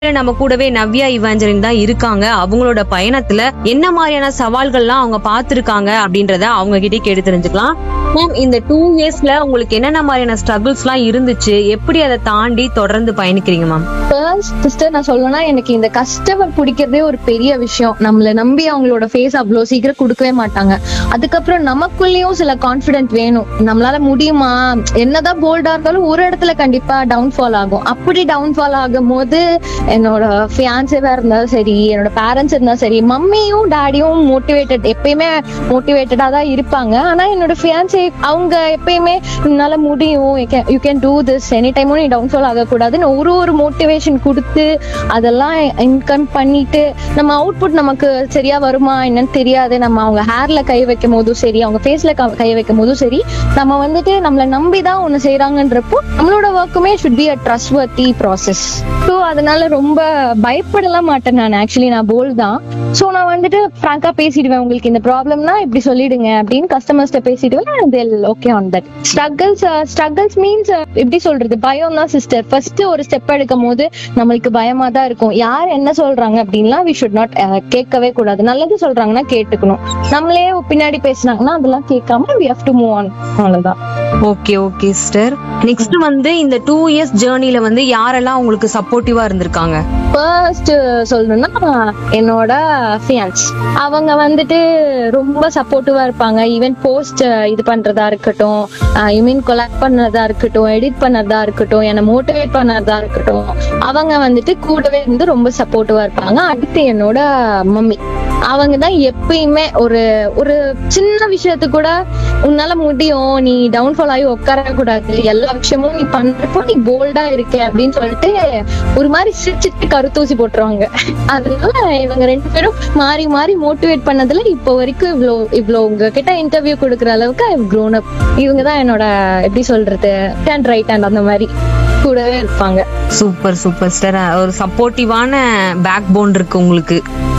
நம்ம கூடவே நவ்யா இவாஞ்சலின் தான் இருக்காங்க அவங்களோட பயணத்துல என்ன மாதிரியான சவால்கள்லாம் அவங்க பார்த்திருக்காங்க அப்படின்றத அவங்க கிட்டே கேட்டு தெரிஞ்சுக்கலாம் மேம் இந்த டூ இயர்ஸ்ல உங்களுக்கு என்னென்ன மாதிரியான ஸ்ட்ரகிள்ஸ் எல்லாம் இருந்துச்சு எப்படி அதை தாண்டி தொடர்ந்து பயணிக்கிறீங்க மேம் ஃபர்ஸ்ட் சிஸ்டர் நான் சொல்லணும்னா எனக்கு இந்த கஸ்டமர் பிடிக்கிறதே ஒரு பெரிய விஷயம் நம்மள நம்பி அவங்களோட ஃபேஸ் அவ்வளோ சீக்கிரம் கொடுக்கவே மாட்டாங்க அதுக்கப்புறம் நமக்குள்ளேயும் சில கான்ஃபிடென்ட் வேணும் நம்மளால முடியுமா என்னதான் போல்டா இருந்தாலும் ஒரு இடத்துல கண்டிப்பா டவுன்ஃபால் ஆகும் அப்படி டவுன்ஃபால் ஆகும் போது என்னோட ஃபியான்சேவா இருந்தாலும் சரி என்னோட பேரண்ட்ஸ் இருந்தாலும் சரி மம்மியும் டாடியும் மோட்டிவேட்டட் எப்பயுமே மோட்டிவேட்டடா தான் இருப்பாங்க ஆனா என்னோட ஃபியான்சே அவங்க எப்பயுமே உன்னால முடியும் you can do this any டைமும் நீ டவுன்ஃபால் ஆகக்கூடாதுன்னு ஒரு ஒரு மோட்டிவேஷன் கொடுத்து அதெல்லாம் இன்கம் பண்ணிட்டு நம்ம அவுட்புட் நமக்கு சரியா வருமா என்னன்னு தெரியாது நம்ம அவங்க ஹேர்ல கை வைக்கும் போதும் சரி அவங்க ஃபேஸ்ல கை வைக்கும் போதும் சரி நம்ம வந்துட்டு நம்மள நம்பி தான் ஒண்ணு செய்யறாங்கன்றப்போ நம்மளோட ஒர்க்குமே should be a trust worthy process so அதனால ரொம்ப பயப்படலாம் மாட்டேன் நான் ஆக்சுவலி நான் போல் தான் ஸோ நான் வந்துட்டு ஃப்ராங்கா பேசிடுவேன் உங்களுக்கு இந்த ப்ராப்ளம்னா இப்படி சொல்லிடுங்க அப்படின்னு கஸ்டமர்ஸ்ட்ட பேசிடுவேன் then okay on that struggles struggles means எப்படி சொல்றது பயம் தான் சிஸ்டர் ஃபர்ஸ்ட் ஒரு ஸ்டெப் எடுக்கும் போது நம்மளுக்கு பயமா தான் இருக்கும் யார் என்ன சொல்றாங்க அப்படின்லாம் வி ஷுட் நாட் கேட்கவே கூடாது நல்லது சொல்றாங்கன்னா கேட்டுக்கணும் நம்மளே பின்னாடி பேசுனாங்கன்னா அதெல்லாம் கேட்காம we have to move on அவ்வளவுதான் ஓகே ஓகே சிஸ்டர் நெக்ஸ்ட் வந்து இந்த டூ இயர்ஸ் ஜேர்னில வந்து யாரெல்லாம் உங்களுக்கு சப்போர்ட்டிவா இருந்திருக்காங்க ஃபர்ஸ்ட் சொல்லணும்னா என்னோட ஃபியான்ஸ் அவங்க வந்துட்டு ரொம்ப சப்போர்ட்டிவா இருப்பாங்க ஈவன் போஸ்ட் இது பண்றதா இருக்கட்டும் ஐ மீன் கொலாக்ட் பண்ணதா இருக்கட்டும் எடிட் பண்ணதா இருக்கட்டும் என்னை மோட்டிவேட் பண்ணதா இருக்கட்டும் அவங்க வந்துட்டு கூடவே இருந்து ரொம்ப சப்போர்ட்டிவா இருப்பாங்க அடுத்து என்னோட மம்மி அவங்க தான் எப்பயுமே ஒரு ஒரு சின்ன விஷயத்து கூட உன்னால முடியும் நீ டவுன்ஃபால் ஆகி உட்கார கூடாது எல்லா விஷயமும் நீ பண்றப்போ நீ போல்டா இருக்க அப்படின்னு சொல்லிட்டு ஒரு மாதிரி சிரிச்சிட்டு கருத்தூசி போட்டுருவாங்க அதனால இவங்க ரெண்டு பேரும் மாறி மாறி மோட்டிவேட் பண்ணதுல இப்போ வரைக்கும் இவ்ளோ இவ்ளோ உங்ககிட்ட இன்டர்வியூ கொடுக்குற அளவுக்கு ஐ க்ரோன் அப் இவங்க தான் என்னோட எப்படி சொல்றது ஹேண்ட் ரைட் ஹேண்ட் அந்த மாதிரி கூடவே இருப்பாங்க சூப்பர் சூப்பர் சிஸ்டர் ஒரு சப்போர்ட்டிவான பேக் போன் இருக்கு உங்களுக்கு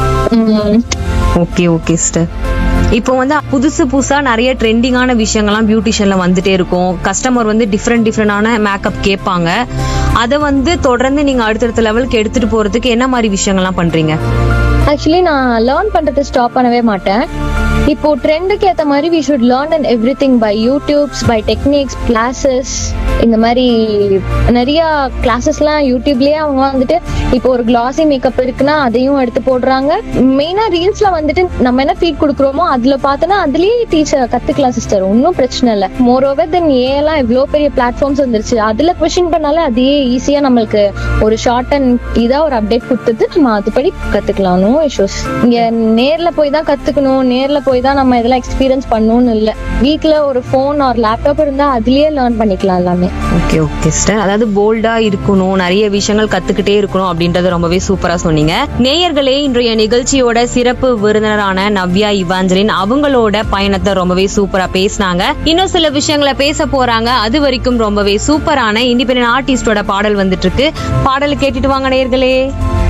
உம் ஓகே ஓகே சிஸ்டர் இப்போ வந்து புதுசு புதுசா நிறைய ட்ரெண்டிங்கான விஷயங்கள்லாம் பியூட்டிஷியன்ல வந்துட்டே இருக்கும் கஸ்டமர் வந்து டிஃப்ரெண்ட் டிஃப்ரெண்டான மேக்கப் கேட்பாங்க அதை வந்து தொடர்ந்து நீங்க அடுத்தடுத்த லெவலுக்கு எடுத்துட்டு போறதுக்கு என்ன மாதிரி விஷயங்கள்லாம் பண்றீங்க ஆக்சுவலி நான் லேர்ன் பண்றது ஸ்டாப் பண்ணவே மாட்டேன் இப்போ ட்ரெண்டுக்கு ஏத்த மாதிரி we should learn and everything by YouTubes by techniques classes இந்த மாதிரி நிறைய கிளாஸஸ்லாம் யூடியூப்லயே அவங்க வந்துட்டு இப்போ ஒரு கிளாசி மேக்கப் இருக்குன்னா அதையும் எடுத்து போடுறாங்க மெயினா ரீல்ஸ்ல வந்துட்டு நம்ம என்ன ஃபீட் கொடுக்குறோமோ அதுல பார்த்தோன்னா அதுலயே டீச்சர் கத்துக்கலாம் சிஸ்டர் ஒன்றும் பிரச்சனை இல்லை மோர் ஓவர் தென் ஏலாம் இவ்வளோ பெரிய பிளாட்ஃபார்ம்ஸ் வந்துருச்சு அதுல கொஸ்டின் பண்ணாலே அதே ஈஸியா நம்மளுக்கு ஒரு ஷார்ட் அண்ட் இதா ஒரு அப்டேட் கொடுத்தது நம்ம அதுபடி கத்துக்கலாம் நோ இஷ்யூஸ் இங்க நேர்ல போய் தான் கத்துக்கணும் நேர்ல போய் தான் நம்ம இதெல்லாம் எக்ஸ்பீரியன்ஸ் பண்ணணும்னு இல்ல வீட்ல ஒரு ஃபோன் ஒரு லேப்டாப் இருந்தா அதுலயே லேர்ன் பண்ணிக்கலாம் எல்லாமே ஓகே ஓகே சிஸ்டர் அதாவது போல்டா இருக்கணும் நிறைய விஷயங்கள் கத்துக்கிட்டே இருக்கணும் அப்படின்றத ரொம்பவே சூப்பரா சொன்னீங்க நேயர்களே இன்றைய நிகழ்ச்சியோட சிறப்பு விருந்தினரான நவ்யா இவாஞ்சலின் அவங்களோட பயணத்தை ரொம்பவே சூப்பரா பேசினாங்க இன்னும் சில விஷயங்களை பேச போறாங்க அது வரைக்கும் ரொம்பவே சூப்பரான இண்டிபெண்டன்ட் ஆர்டிஸ்டோட பாடல் வந்துட்டு இருக்கு பாடல் கேட்டுட்டு வாங்க நேயர்களே